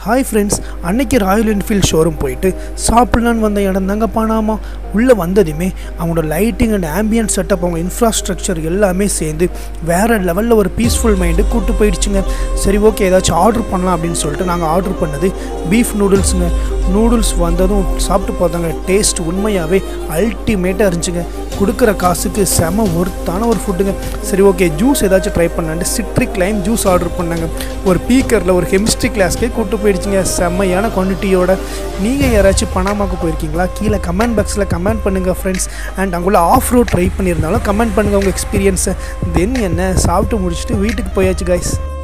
hi friends அன்னைக்கு Royal Enfield showroom போயிட்டு சாப்பிட்லான்னு வந்த இடம் தாங்க பானாமா உள்ளே வந்ததுமே அவங்களோட லைட்டிங் அண்ட் ஆம்பியன்ட் செட்டப் அவங்க இன்ஃப்ராஸ்ட்ரக்சர் எல்லாமே சேர்ந்து வேறு லெவலில் ஒரு பீஸ்ஃபுல் மைண்டு கூட்டு போயிடுச்சுங்க சரி ஓகே ஏதாச்சும் ஆர்டர் பண்ணலாம் அப்படின்னு சொல்லிட்டு நாங்கள் ஆர்டர் பண்ணது பீஃப் நூடுல்ஸுங்க நூடுல்ஸ் வந்ததும் சாப்பிட்டு பார்த்தாங்க டேஸ்ட் உண்மையாகவே அல்டிமேட்டாக இருந்துச்சுங்க கொடுக்குற காசுக்கு செம ஒர்த்தான ஒரு ஃபுட்டுங்க சரி ஓகே ஜூஸ் ஏதாச்சும் ட்ரை பண்ணலான்ட்டு சிட்ரிக் லைம் ஜூஸ் ஆர்டர் பண்ணாங்க ஒரு பீக்கரில் ஒரு கெமிஸ்ட்ரி கிளாஸ்க்கே கூப்பிட்டு போயிடுச்சுங்க செம்மையான குவான்டிட்டியோட நீங்கள் யாராச்சும் பனாமாக்கு போயிருக்கீங்களா கீழே கமெண்ட் பாக்ஸில் கமெண்ட் பண்ணுங்கள் ஃப்ரெண்ட்ஸ் அண்ட் அங்குள்ள ஆஃப் ரோட் ட்ரை பண்ணியிருந்தாலும் கமெண்ட் பண்ணுங்கள் உங்கள் எக்ஸ்பீரியன்ஸை தென் என்ன சாப்பிட்டு முடிச்சுட்டு வீட்டுக்கு போயாச்சு கைஸ்